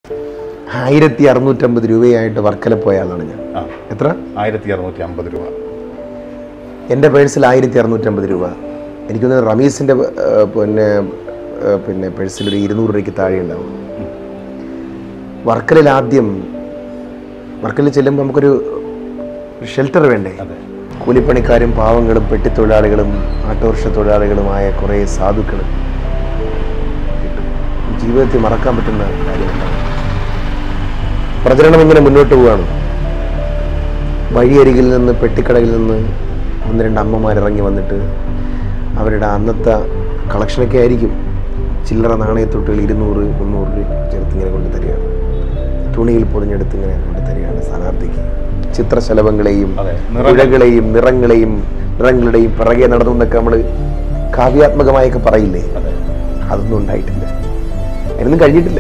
ആയിരത്തി അറുന്നൂറ്റമ്പത് രൂപയായിട്ട് വർക്കല പോയ ആളാണ് ഞാൻ ആ എത്ര ആയിരത്തി അറുന്നൂറ്റി അമ്പത് രൂപ എൻ്റെ പേഴ്സിൽ ആയിരത്തി അറുന്നൂറ്റമ്പത് രൂപ എനിക്കൊന്ന് റമീസിൻ്റെ പിന്നെ ഏ, പിന്നെ പേഴ്സിൽ ഒരു ഇരുന്നൂറ് രൂപയ്ക്ക് താഴെ ഉണ്ടാവും വർക്കലിൽ ആദ്യം വർക്കലിൽ ചെല്ലുമ്പോൾ നമുക്കൊരു ഷെൽട്ടർ വേണ്ടേ അതെ കൂലിപ്പണിക്കാരും പാവങ്ങളും പെട്ടിത്തൊഴിലാളികളും ഓട്ടോറിക്ഷ തൊഴിലാളികളുമായ കുറേ സാധുക്കൾ കിട്ടും ജീവിതത്തിൽ മറക്കാൻ പറ്റുന്ന കാര്യമല്ല പ്രചരണം ഇങ്ങനെ മുന്നോട്ട് പോവുകയാണ് വഴിയരികിൽ നിന്ന് പെട്ടിക്കടയിൽ നിന്ന് ഒന്ന് രണ്ട് അമ്മമാർ ഇറങ്ങി വന്നിട്ട് അവരുടെ അന്നത്തെ കളക്ഷനൊക്കെ ആയിരിക്കും ചില്ലറ നാണയത്തൊട്ടുകൾ ഇരുന്നൂറ് മുന്നൂറ് രൂപ ചേർത്ത് ഇങ്ങനെ കൊണ്ട് തരികയാണ് തുണിയിൽ പൊതിഞ്ഞെടുത്ത് ഇങ്ങനെ കൊണ്ട് തരികയാണ് സ്ഥാനാർത്ഥിക്ക് ചിത്രശലഭങ്ങളെയും അതെ നിറങ്ങൾ പുഴകളെയും നിറങ്ങളെയും നിറങ്ങളുടെയും പിറകെ നടന്നു എന്നൊക്കെ നമ്മൾ കാവ്യാത്മകമായൊക്കെ പറയില്ലേ അതെ അതൊന്നും ഉണ്ടായിട്ടില്ല അതിനൊന്നും കഴിഞ്ഞിട്ടില്ല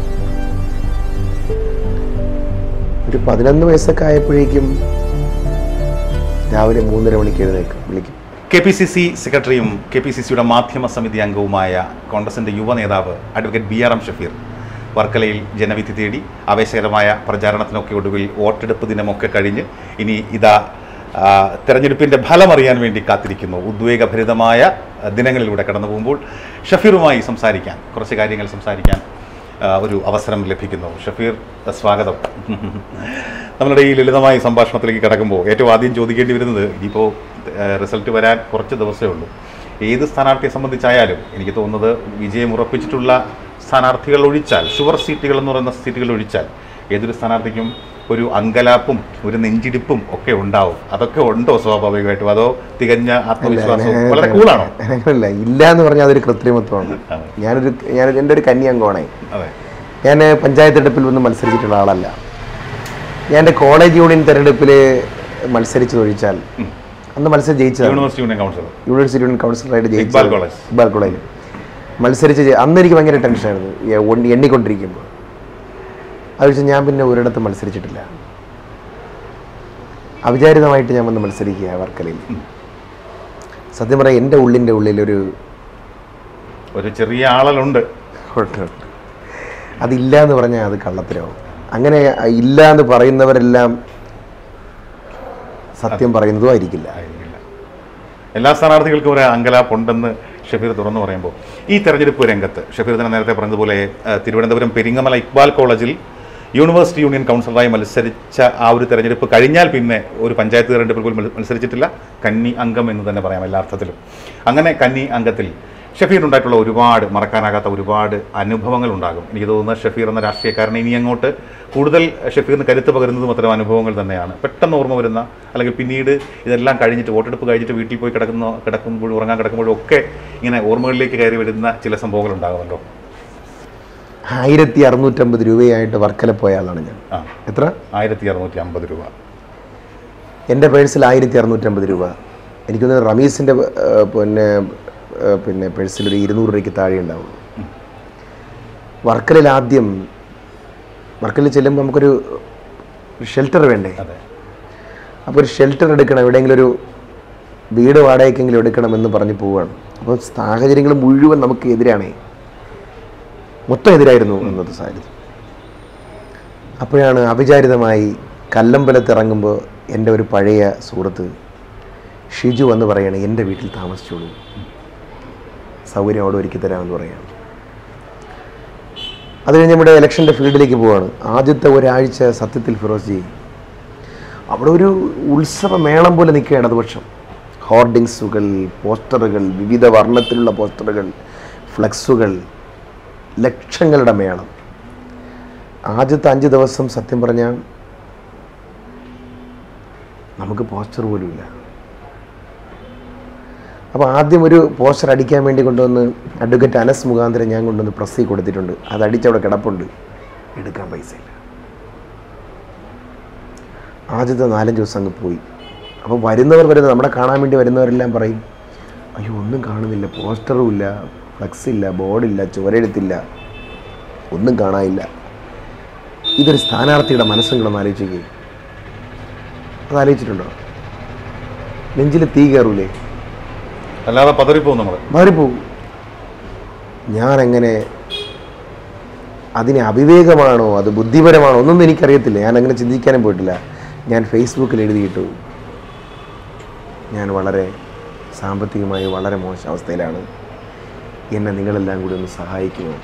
ഒരു പതിനൊന്ന് വയസ്സൊക്കെ ആയപ്പോഴേക്കും രാവിലെ മൂന്നര മണിക്ക് എഴുന്നേക്കും വിളിക്കും കെ പി സി സി സെക്രട്ടറിയും കെ പി സി സിയുടെ മാധ്യമ സമിതി അംഗവുമായ കോൺഗ്രസിന്റെ യുവ നേതാവ് advocate B R M Shafeer വർക്കലയിൽ ജനവിധി തേടി ആവേശകരമായ പ്രചാരണത്തിനൊക്കെ ഒടുവിൽ വോട്ടെടുപ്പ് ദിനമൊക്കെ കഴിഞ്ഞ് ഇനി ഇതാ ആ, തെരഞ്ഞെടുപ്പിന്റെ ഫലം അറിയാൻ വേണ്ടി കാത്തിരിക്കുന്നു ഉദ്വേഗഭരിതമായ ആ, ദിനങ്ങളിലൂടെ കടന്നു പോകുമ്പോൾ ഷഫീറുമായി സംസാരിക്കാൻ കുറച്ച് കാര്യങ്ങൾ സംസാരിക്കാൻ ആ, ഒരു അവസരം ലഭിക്കുന്നു ഷഫീർ സ്വാഗതം നമ്മളുടെ ഈ ലളിതമായ സംഭാഷണത്തിലേക്ക് കടക്കുമ്പോൾ ഏറ്റവും ആദ്യം ചോദിക്കേണ്ടി വരുന്നത് ഇനിയിപ്പോൾ റിസൾട്ട് വരാൻ കുറച്ച് ദിവസമേ ഉള്ളൂ ഏത് സ്ഥാനാർത്ഥിയെ സംബന്ധിച്ചായാലും എനിക്ക് തോന്നുന്നത് വിജയം ഉറപ്പിച്ചിട്ടുള്ള സ്ഥാനാർത്ഥികൾ ഒഴിച്ചാൽ ഷുവർ സീറ്റുകൾ എന്ന് പറയുന്ന സീറ്റുകൾ ഒഴിച്ചാൽ ഏതൊരു സ്ഥാനാർത്ഥിക്കും ഒരു അങ്കലാപ്പും ഒരു നെഞ്ചിടിപ്പും ഒക്കെ ഉണ്ടാവും അതൊക്കെ ഉണ്ടോ സ്വാഭാവികമായിട്ടും അതോ തികഞ്ഞ ആത്മവിശ്വാസവും വളരെ കൂളാണോ അങ്ങനെയല്ല ഇല്ല എന്ന് പറഞ്ഞാൽ അതൊരു കൃത്രിമത്വമാണ് അതെ ഞാനൊരു ഞാൻ എൻ്റെ ഒരു കന്യാങ്കോണേ അതെ ഞാൻ പഞ്ചായത്ത് തെരഞ്ഞെടുപ്പിൽ ഒന്നും മത്സരിച്ചിട്ടുള്ള ആളല്ല ഞാൻ എൻ്റെ കോളേജ് യൂണിയൻ തെരഞ്ഞെടുപ്പിൽ മത്സരിച്ചു ഒഴിച്ചാൽ ഉം. അന്ന് മത്സരം ജയിച്ചതാണ് university union councillor university union കൗൺസിലറായിട്ട് ജയിച്ചു ഇക്ബാൽ കോളേജ് ഇക്ബാൽ കോളേജിൽ മത്സരിച്ച് ജയി- അന്ന് എനിക്ക് ഭയങ്കര ടെൻഷനായിരുന്നു ഈ എണ്ണി- എണ്ണിക്കൊണ്ടിരിക്കുമ്പോൾ അത് വെച്ച് ഞാൻ പിന്നെ ഒരിടത്തും മത്സരിച്ചിട്ടില്ല അവിചാരിതമായിട്ട് ഞാൻ വന്ന് മത്സരിക്കുക വർക്കലയിൽ സത്യം പറയാം എൻ്റെ ഉള്ളിൻ്റെ ഉള്ളിലൊരു ഒരു ചെറിയ ആളലുണ്ട് ഉണ്ട്. അതില്ല എന്ന് പറഞ്ഞാൽ അത് കള്ളത്തരവും അങ്ങനെ ഇല്ല എന്ന് പറയുന്നവരെല്ലാം സത്യം പറയുന്നതും ആയിരിക്കില്ല ആയിരിക്കില്ല എല്ലാ സ്ഥാനാർത്ഥികൾക്കും ഒരു അങ്കലാപ്പുണ്ടെന്ന് ഷഫീർ തുറന്നു പറയുമ്പോൾ ഈ തെരഞ്ഞെടുപ്പ് രംഗത്ത് ഷഫീർ തന്നെ നേരത്തെ പറഞ്ഞതുപോലെ ആ, തിരുവനന്തപുരം പെരിങ്ങമല ഇക്ബാൽ കോളേജിൽ യൂണിവേഴ്സിറ്റി യൂണിയൻ കൗൺസിലറായി മത്സരിച്ച ആ ഒരു തെരഞ്ഞെടുപ്പ് കഴിഞ്ഞാൽ പിന്നെ ഒരു പഞ്ചായത്ത് തെരഞ്ഞെടുപ്പിൽ പോലും മത്സ- മത്സരിച്ചിട്ടില്ല കന്നി അംഗം എന്ന് തന്നെ പറയാം എല്ലാ അർത്ഥത്തിലും അങ്ങനെ കന്നി അംഗത്തിൽ ഷഫീറിനുണ്ടായിട്ടുള്ള ഒരുപാട് മറക്കാനാകാത്ത ഒരുപാട് അനുഭവങ്ങൾ ഉണ്ടാകും എനിക്ക് തോന്നുന്നത് ഷഫീർ എന്ന രാഷ്ട്രീയക്കാരനെ ഇനി അങ്ങോട്ട് കൂടുതൽ ഷഫീറിന് കരുത്ത് പകരുന്നതും അത്തരം അനുഭവങ്ങൾ തന്നെയാണ് പെട്ടെന്ന് ഓർമ്മ വരുന്ന അല്ലെങ്കിൽ പിന്നീട് ഇതെല്ലാം കഴിഞ്ഞിട്ട് വോട്ടെടുപ്പ് കഴിഞ്ഞിട്ട് വീട്ടിൽ പോയി കിടക്കുന്ന കിടക്കുമ്പോഴും ഉറങ്ങാൻ കിടക്കുമ്പോഴും ഒക്കെ ഇങ്ങനെ ഓർമ്മകളിലേക്ക് കയറി വരുന്ന ചില സംഭവങ്ങൾ ഉണ്ടാകുമല്ലോ ആയിരത്തി അറുന്നൂറ്റമ്പത് രൂപയായിട്ട് വർക്കല പോയ ആളാണ് ഞാൻ ആ എത്ര ആയിരത്തി അറുന്നൂറ്റി അമ്പത് രൂപ എൻ്റെ പേഴ്സിൽ ആയിരത്തി അറുന്നൂറ്റമ്പത് രൂപ എനിക്കൊന്ന് റമീസിൻ്റെ ഏ, പിന്നെ ഏ, പിന്നെ പേഴ്സിൽ ഒരു ഇരുന്നൂറ് രൂപയ്ക്ക് താഴെ ഉണ്ടാവും വർക്കലിൽ ആദ്യം വർക്കലിൽ ചെല്ലുമ്പോൾ നമുക്കൊരു ഷെൽട്ടർ വേണ്ടേ അതെ അപ്പോൾ ഒരു ഷെൽട്ടർ എടുക്കണം എവിടെയെങ്കിലും ഒരു വീട് വാടകയ്ക്കെങ്കിലും എടുക്കണമെന്ന് പറഞ്ഞ് പോവുകയാണ് അപ്പോൾ സാഹചര്യങ്ങൾ മുഴുവൻ നമുക്ക് എതിരാണേ മൊത്തം എതിരായിരുന്നു അന്നത്തെ സാഹചര്യം അപ്പോഴാണ് അവിചാരിതമായി കല്ലമ്പലത്ത് ഇറങ്ങുമ്പോൾ എൻ്റെ ഒരു പഴയ സുഹൃത്ത് ഷിജു എന്ന് പറയാണ് എൻ്റെ വീട്ടിൽ താമസിച്ചോളൂ സൗകര്യം അവിടെ ഒരുക്കി തരാമെന്ന് പറയാണ് അത് കഴിഞ്ഞ് നമ്മുടെ ഇലക്ഷൻ്റെ ഫീൽഡിലേക്ക് പോവാണ് ആദ്യത്തെ ഒരാഴ്ച സത്യത്തിൽ ഫിറോസ് ജി അവിടെ ഒരു ഉത്സവ മേളം പോലെ നിൽക്കുകയാണ് ഇടതുപക്ഷം ഹോർഡിങ്സുകൾ പോസ്റ്ററുകൾ വിവിധ വർണ്ണത്തിലുള്ള പോസ്റ്ററുകൾ ഫ്ലക്സുകൾ ലക്ഷങ്ങളുടെ മേളം ആദ്യത്തെ അഞ്ച് ദിവസം സത്യം പറഞ്ഞാൽ നമുക്ക് പോസ്റ്റർ പോലുമില്ല അപ്പോൾ ആദ്യം ഒരു പോസ്റ്റർ അടിക്കാൻ വേണ്ടി കൊണ്ടുവന്ന് അഡ്വക്കേറ്റ് അനസ് മുഖാന്തരം ഞാൻ കൊണ്ടുവന്ന് പ്രസ്സിൽ കൊടുത്തിട്ടുണ്ട് അത് അടിച്ചവിടെ കിടപ്പുണ്ട് എടുക്കാൻ പൈസയില്ല ആദ്യത്തെ നാലഞ്ച് ദിവസം അങ്ങ് പോയി അപ്പോൾ വരുന്നവർ വരുന്നത് നമ്മളെ കാണാൻ വേണ്ടി വരുന്നവരെല്ലാം പറയും അയ്യോ ഒന്നും കാണുന്നില്ല പോസ്റ്ററും ഇല്ല ഫ്ലക്സ് ഇല്ല ബോർഡില്ല ചുവരെഴുത്തില്ല ഒന്നും കാണാനില്ല ഇതൊരു സ്ഥാനാർത്ഥിയുടെ മനസ്സുകളൊന്ന് ആലോചിക്കുക അത് ആലോചിച്ചിട്ടുണ്ടോ നെഞ്ചിൽ തീ കയറൂലേ അല്ലാതെ പതറിപ്പോവും നമ്മൾ മാറിപ്പോവും ഞാനെങ്ങനെ അതിനെ അവിവേകമാണോ അത് ബുദ്ധിപരമാണോ ഒന്നും എനിക്കറിയത്തില്ല ഞാൻ അങ്ങനെ ചിന്തിക്കാനും പോയിട്ടില്ല ഞാൻ ഫേസ്ബുക്കിൽ എഴുതിയിട്ടു ഞാൻ വളരെ സാമ്പത്തികമായി വളരെ മോശം അവസ്ഥയിലാണ് എന്നെ നിങ്ങളെല്ലാം കൂടി ഒന്ന് സഹായിക്കുമോ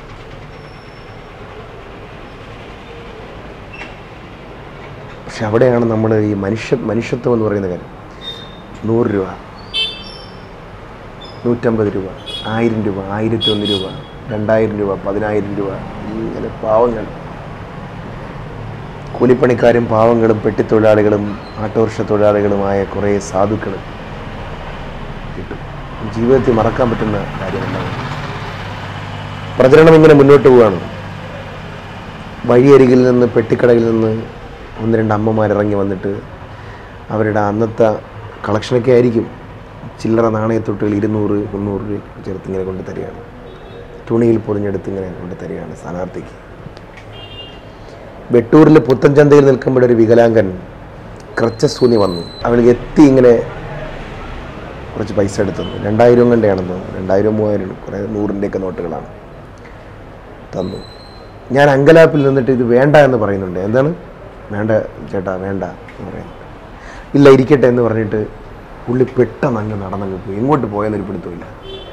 പക്ഷെ അവിടെയാണ് നമ്മൾ ഈ മനുഷ്യ മനുഷ്യത്വം എന്ന് പറയുന്ന കാര്യം നൂറ് രൂപ നൂറ്റമ്പത് രൂപ ആയിരം രൂപ ആയിരത്തി ഒന്ന് രൂപ രണ്ടായിരം രൂപ പതിനായിരം രൂപ ഇങ്ങനെ പാവങ്ങൾ കൂലിപ്പണിക്കാരും പാവങ്ങളും പെട്ടിത്തൊഴിലാളികളും ആട്ടോറിക്ഷ തൊഴിലാളികളുമായ കുറേ സാധുക്കൾ കിട്ടും ജീവിതത്തിൽ മറക്കാൻ പറ്റുന്ന കാര്യമല്ല പ്രചരണം ഇങ്ങനെ മുന്നോട്ട് പോവുകയാണ് വഴിയരികിൽ നിന്ന് പെട്ടിക്കടയിൽ നിന്ന് ഒന്ന് രണ്ട് അമ്മമാരിറങ്ങി വന്നിട്ട് അവരുടെ അന്നത്തെ കളക്ഷനൊക്കെ ആയിരിക്കും ചില്ലറ നാണയത്തൊട്ടുകൾ ഇരുന്നൂറ് മുന്നൂറ് രൂപ ചേർത്ത് ഇങ്ങനെ കൊണ്ട് തരികയാണ് തുണിയിൽ പൊതിഞ്ഞെടുത്ത് ഇങ്ങനെ കൊണ്ട് തരികയാണ് സ്ഥാനാർത്ഥിക്ക് വെട്ടൂരിൽ പുത്തൻചന്തയിൽ നിൽക്കുമ്പോഴൊരു വികലാംഗൻ ക്രച്ചസൂന്നി വന്നു അവൾക്ക് എത്തി ഇങ്ങനെ കുറച്ച് പൈസ എടുത്തു തന്നു രണ്ടായിരം കണ്ടെയാണെന്ന് തോന്നുന്നു രണ്ടായിരം മൂവായിരം കുറേ നൂറിൻ്റെയൊക്കെ നോട്ടുകളാണ് തന്നു ഞാൻ അങ്കലാപ്പിൽ നിന്നിട്ട് ഇത് വേണ്ട എന്ന് പറയുന്നുണ്ട് എന്താണ് വേണ്ട ചേട്ടാ വേണ്ട എന്ന് പറയുന്നു ഇല്ല ഇരിക്കട്ടെ എന്ന് പറഞ്ഞിട്ട് പുള്ളി പെട്ടെന്ന് അങ്ങ് നടന്നങ്ങ് പോയി എങ്ങോട്ട് പോയെന്നൊരു പിടുത്തമില്ല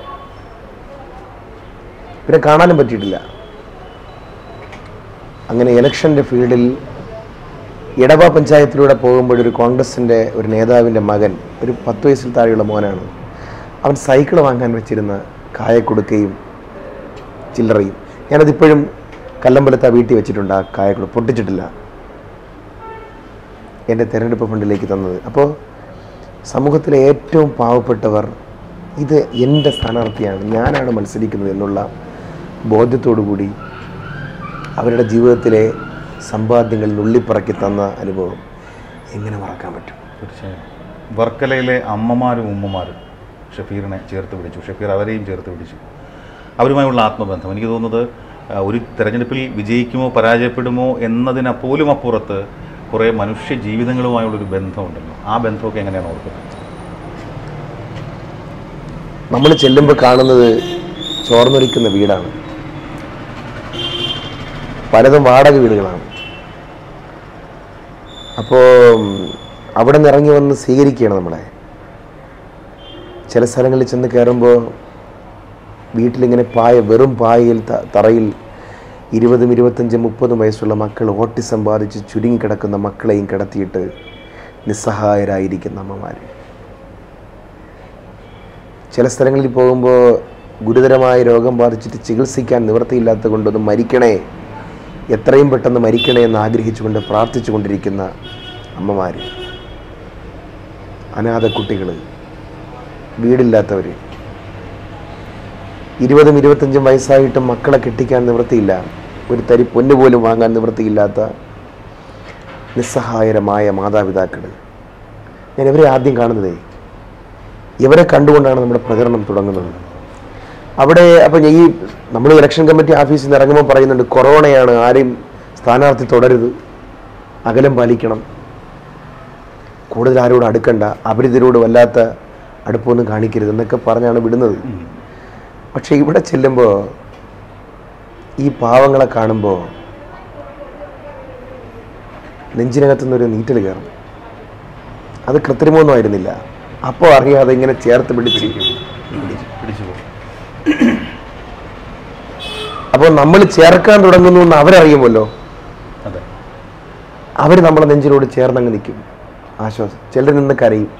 പിന്നെ കാണാനും പറ്റിയിട്ടില്ല അങ്ങനെ ഇലക്ഷൻ്റെ ഫീൽഡിൽ ഇടവ പഞ്ചായത്തിലൂടെ പോകുമ്പോഴൊരു കോൺഗ്രസിൻ്റെ ഒരു നേതാവിൻ്റെ മകൻ ഒരു പത്ത് വയസ്സിൽ താഴെയുള്ള മോനാണ് അവൻ സൈക്കിൾ വാങ്ങാൻ വെച്ചിരുന്ന കായ കൊടുക്കുകയും ചില്ലറയും ഞാനതിപ്പോഴും കല്ലമ്പലത്ത് ആ വീട്ടിൽ വെച്ചിട്ടുണ്ട് ആ കായക്കുട പൊട്ടിച്ചിട്ടില്ല എൻ്റെ തിരഞ്ഞെടുപ്പ് ഫണ്ടിലേക്ക് തന്നത് അപ്പോൾ സമൂഹത്തിലെ ഏറ്റവും പാവപ്പെട്ടവർ ഇത് എൻ്റെ സ്ഥാനാർത്ഥിയാണ് ഞാനാണ് മത്സരിക്കുന്നത് എന്നുള്ള ബോധ്യത്തോടു കൂടി അവരുടെ ജീവിതത്തിലെ സമ്പാദ്യങ്ങൾ നുള്ളിപ്പറക്കി തന്ന അനുഭവം എങ്ങനെ മറക്കാൻ പറ്റും തീർച്ചയായും വർക്കലയിലെ അമ്മമാരും ഉമ്മമാരും ഷഫീറിനെ ചേർത്ത് പിടിച്ചു ഷഫീർ അവരെയും ചേർത്ത് പിടിച്ചു അവരുമായുള്ള ആത്മബന്ധം എനിക്ക് തോന്നുന്നത് ആ, ഒരു തെരഞ്ഞെടുപ്പിൽ വിജയിക്കുമോ പരാജയപ്പെടുമോ എന്നതിന് പോലും അപ്പുറത്ത് കുറേ മനുഷ്യ ജീവിതങ്ങളുമായുള്ളൊരു ബന്ധമുണ്ടല്ലോ ആ ബന്ധമൊക്കെ എങ്ങനെയാണ് ഓർക്കുന്നത് നമ്മൾ ചെല്ലുമ്പോൾ കാണുന്നത് ചോർന്നൊലിക്കുന്ന വീടാണ് പലതും വാടക വീടുകളാണ് അപ്പോൾ അവിടെ നിന്ന് ഇറങ്ങി വന്ന് സ്വീകരിക്കുകയാണ് നമ്മളെ ചില സ്ഥലങ്ങളിൽ ചെന്ന് കയറുമ്പോൾ വീട്ടിലിങ്ങനെ പായ വെറും പായയിൽ ത- തറയിൽ ഇരുപതും ഇരുപത്തഞ്ചും മുപ്പതും വയസ്സുള്ള മക്കൾ ഓട്ടിസം ബാധിച്ച് ചുരുങ്ങിക്കിടക്കുന്ന മക്കളെയും കിടത്തിയിട്ട് നിസ്സഹായരായിരിക്കുന്ന അമ്മമാർ ചില സ്ഥലങ്ങളിൽ പോകുമ്പോൾ ഗുരുതരമായ രോഗം ബാധിച്ചിട്ട് ചികിത്സിക്കാൻ നിവൃത്തിയില്ലാത്ത കൊണ്ടൊന്ന് മരിക്കണേ എത്രയും പെട്ടെന്ന് മരിക്കണേ എന്ന് ആഗ്രഹിച്ചുകൊണ്ട് പ്രാർത്ഥിച്ചു കൊണ്ടിരിക്കുന്ന അമ്മമാർ അനാഥ കുട്ടികൾ വീടില്ലാത്തവർ ഇരുപതും ഇരുപത്തഞ്ചും വയസ്സായിട്ടും മക്കളെ കെട്ടിക്കാൻ നിവൃത്തിയില്ല ഒരു തരി പൊന്നു പോലും വാങ്ങാൻ നിവൃത്തിയില്ലാത്ത നിസ്സഹായരമായ മാതാപിതാക്കൾ ഞാൻ ഇവരെ ആദ്യം കാണുന്നതേ ഇവരെ കണ്ടുകൊണ്ടാണ് നമ്മുടെ പ്രചരണം തുടങ്ങുന്നത് അവിടെ അപ്പം ഈ നമ്മൾ ഇലക്ഷൻ കമ്മിറ്റി ഓഫീസിൽ നിന്ന് ഇറങ്ങുമ്പോൾ പറയുന്നുണ്ട് കൊറോണയാണ് ആരെയും സ്ഥാനാർത്ഥി തുടരുത് അകലം പാലിക്കണം കൂടുതൽ ആരോട് അടുക്കണ്ട അപരിതരോട് വല്ലാത്ത അടുപ്പമൊന്നും കാണിക്കരുത് എന്നൊക്കെ പറഞ്ഞാണ് വിടുന്നത് പക്ഷെ ഇവിടെ ചെല്ലുമ്പോൾ ഈ പാവങ്ങളെ കാണുമ്പോൾ നെഞ്ചിനകത്തുനിന്നൊരു നീറ്റൽ കയറും അത് കൃത്രിമമൊന്നും ആയിരുന്നില്ല അപ്പോൾ അറിയാതെ ഇങ്ങനെ ചേർത്ത് പിടിച്ച് പിടിച്ചു പോകും അപ്പോൾ നമ്മൾ ചേർക്കാൻ തുടങ്ങുന്നു എന്ന് അവരറിയുമല്ലോ അതെ അവർ നമ്മളെ നെഞ്ചിനോട് ചേർന്നങ്ങ് നിൽക്കും ആശ്വാസം ചിലർ നിന്ന് കരയും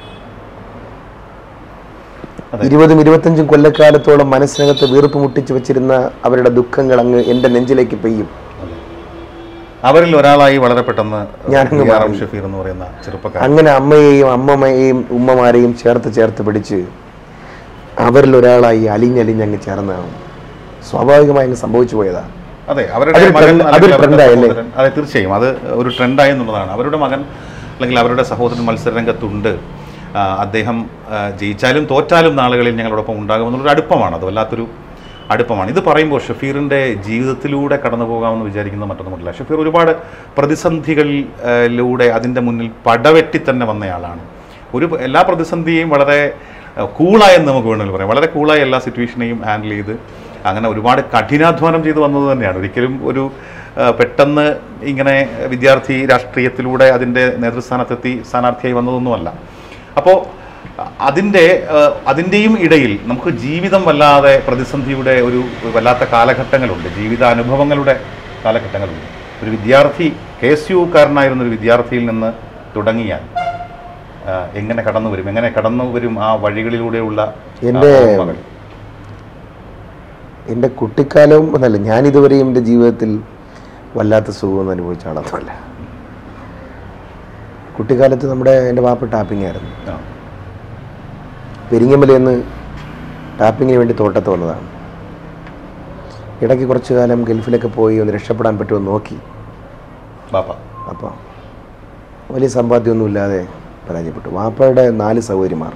അതെ. ഇരുപതും ഇരുപത്തഞ്ചും കൊല്ലക്കാലത്തോളം മനസ്സിനകത്ത് വീർപ്പ് മുട്ടിച്ച് വെച്ചിരുന്ന അവരുടെ ദുഃഖങ്ങൾ അങ്ങ് എൻ്റെ നെഞ്ചിലേക്ക് പെയ്യും അതെ. അവരിൽ ഒരാളായി വളരെ പെട്ടെന്ന് ഞാനങ്ങ് ബി ആർ എം മാറി. ഷഫീർ എന്ന് പറയുന്ന ചെറുപ്പക്കാരൻ അങ്ങനെ അമ്മയെയും അമ്മമ്മയെയും ഉമ്മമാരെയും ചേർത്ത് ചേർത്ത് പിടിച്ച് അവരിൽ ഒരാളായി അലിഞ്ഞലിഞ്ഞങ്ങ് ചേർന്നതാണ് സ്വാഭാവികമായി അങ്ങ് സംഭവിച്ചു പോയതാ അതെ അവരുടെ അതൊരു മകൻ trend- അല്ലെങ്കിൽ അതൊരു അവരുടെ trend ആയല്ലേ? സഹോദരൻ അതെ തീർച്ചയായും അത് ഒരു ട്രെൻഡായി എന്നുള്ളതാണ് അവരുടെ മകൻ അല്ലെങ്കിൽ അവരുടെ സഹോദരൻ മത്സരരംഗത്തുണ്ട് ആ, അദ്ദേഹം ആ, ജയിച്ചാലും തോറ്റാലും നാളുകളിൽ ഞങ്ങളോടൊപ്പം ഉണ്ടാകുമെന്നുള്ളൊരു അടുപ്പമാണ് അത് വല്ലാത്തൊരു അടുപ്പമാണ് ഇത് പറയുമ്പോൾ ഷഫീറിൻ്റെ ജീവിതത്തിലൂടെ കടന്നു പോകാമെന്ന് വിചാരിക്കുന്ന മറ്റൊന്നുമില്ല ഷഫീർ ഒരുപാട് പ്രതിസന്ധികളിലൂടെ അതിൻ്റെ മുന്നിൽ പടവെട്ടി തന്നെ വന്നയാളാണ് ഒരു എല്ലാ പ്രതിസന്ധിയെയും വളരെ കൂളായെന്ന് നമുക്ക് വേണമെങ്കിൽ പറയാം വളരെ കൂളായി എല്ലാ സിറ്റുവേഷനെയും ഹാൻഡിൽ ചെയ്ത് അങ്ങനെ ഒരുപാട് കഠിനാധ്വാനം ചെയ്ത് വന്നത് തന്നെയാണ് ഒരിക്കലും ഒരു ആ, പെട്ടെന്ന് ഇങ്ങനെ വിദ്യാർത്ഥി രാഷ്ട്രീയത്തിലൂടെ അതിൻ്റെ നേതൃസ്ഥാനത്തെത്തി സ്ഥാനാർത്ഥിയായി വന്നതൊന്നുമല്ല അപ്പോൾ അതിൻ്റെ ആ, അതിൻ്റെയും ഇടയിൽ നമുക്ക് ജീവിതം വല്ലാതെ പ്രതിസന്ധിയുടെ ഒരു വല്ലാത്ത കാലഘട്ടങ്ങളുണ്ട് ജീവിതാനുഭവങ്ങളുടെ കാലഘട്ടങ്ങളുണ്ട് ഒരു വിദ്യാർത്ഥി കെ എസ് യുക്കാരനായിരുന്ന ഒരു വിദ്യാർത്ഥിയിൽ നിന്ന് തുടങ്ങിയാൽ ആ, എങ്ങനെ കടന്നു വരും എങ്ങനെ കടന്നു വരും ആ വഴികളിലൂടെയുള്ള ആ എൻ്റെ ഓർമ്മകൾ? എൻ്റെ കുട്ടിക്കാലവും എന്നല്ല ഞാനിതുവരെയും എൻ്റെ ജീവിതത്തിൽ വല്ലാത്ത സുഖമൊന്നും അനുഭവിച്ച ആളൊന്നുമല്ല കുട്ടിക്കാലത്ത് നമ്മുടെ എൻ്റെ വാപ്പ ടാപ്പിംഗ് ആയിരുന്നു ആ, പെരിങ്ങമലയിൽ നിന്ന് ടാപ്പിങ്ങിന് വേണ്ടി തോട്ടത്ത് വന്നതാണ് ഇടയ്ക്ക് കുറച്ച് കാലം ഗൾഫിലൊക്കെ പോയി ഒന്ന് രക്ഷപ്പെടാൻ പറ്റുമോ എന്ന് നോക്കി ബാപ്പ അപ്പോൾ വലിയ സമ്പാദ്യമൊന്നുമില്ലാതെ പരാജയപ്പെട്ടു വാപ്പയുടെ നാല് സഹോദരിമാർ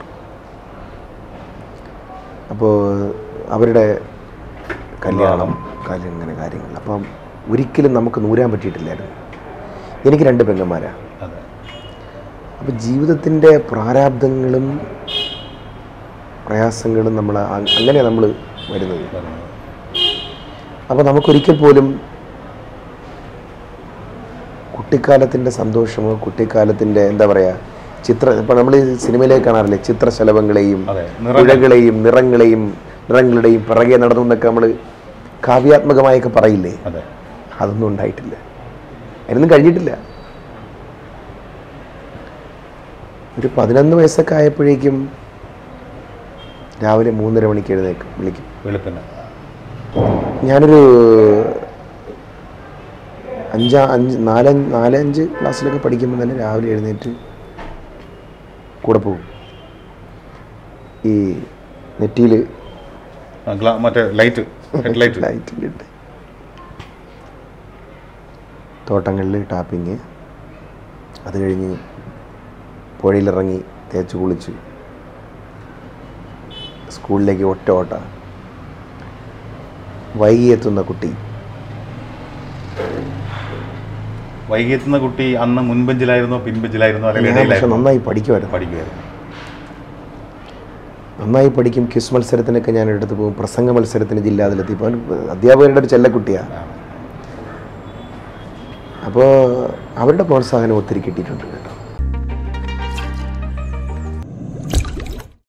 അപ്പോൾ അവരുടെ കല്യാണം കല്യാണം ഇങ്ങനെ കാര്യങ്ങൾ അപ്പം ഒരിക്കലും നമുക്ക് നൂരാൻ പറ്റിയിട്ടില്ലായിരുന്നു എനിക്ക് രണ്ട് പെങ്ങന്മാരാണ് അതെ അപ്പോൾ ജീവിതത്തിൻ്റെ പ്രാരാബ്ദങ്ങളും പ്രയാസങ്ങളും നമ്മൾ അങ്ങനെ നമ്മൾ വരുന്നത് അപ്പോൾ നമുക്കൊരിക്കൽ പോലും കുട്ടിക്കാലത്തിൻ്റെ സന്തോഷമോ കുട്ടിക്കാലത്തിൻ്റെ എന്താ പറയുക ചിത്ര ഇപ്പോൾ നമ്മൾ ഈ സിനിമയിലേക്ക് കാണാറില്ലേ ചിത്രശലഭങ്ങളെയും അതെ നിറങ്ങൾ പുഴകളെയും നിറങ്ങളെയും നിറങ്ങളുടെയും പിറകെ നടന്നു എന്നൊക്കെ നമ്മൾ കാവ്യാത്മകമായൊക്കെ പറയില്ലേ അതെ അതൊന്നും ഉണ്ടായിട്ടില്ല അതിനൊന്നും കഴിഞ്ഞിട്ടില്ല ഒരു പതിനൊന്ന് വയസ്സൊക്കെ ആയപ്പോഴേക്കും രാവിലെ മൂന്നര മണിക്ക് എഴുന്നേക്കും വിളിക്കും വെളുപ്പിന് ഞാനൊരു അഞ്ചാ അഞ്ച് നാലഞ്ച് നാലഞ്ച് ക്ലാസ്സിലൊക്കെ പഠിക്കുമ്പോൾ തന്നെ രാവിലെ എഴുന്നേറ്റ് കൂടെ പോകും ഈ നെറ്റിയിൽ ആ, ഗ്ലാ- മറ്റേ ലൈറ്റ് ഹെഡ് ലൈറ്റ് ലൈറ്റിൻ്റെ ഇട്ട് തോട്ടങ്ങളിൽ ടാപ്പിങ് അത് കഴിഞ്ഞ് പുഴയിലിറങ്ങി തേച്ച് കുളിച്ച് സ്കൂളിലേക്ക് ഒറ്റ ഓട്ട വൈകി എത്തുന്ന കുട്ടി വൈകിയെത്തുന്ന കുട്ടി അന്ന് മുൻബെഞ്ചിലായിരുന്നോ പിൻബെഞ്ചിലായിരുന്നോ അല്ലെങ്കിൽ ഞാൻ പക്ഷെ ഇടയിലായിരുന്നോ നന്നായി പഠിക്കുമായിരുന്നു പഠിക്കുമായിരുന്നു നന്നായി പഠിക്കും ക്വിസ് മത്സരത്തിനൊക്കെ ഞാൻ എടുത്ത് പോകും പ്രസംഗ മത്സരത്തിന് ജില്ലാതിലെത്തി ഇപ്പോൾ അധ്യാപകരുടെ ഒരു ചെല്ലക്കുട്ടിയാണ് ആ. അപ്പോൾ അവരുടെ പ്രോത്സാഹനം ഒത്തിരി കിട്ടിയിട്ടുണ്ട് കേട്ടോ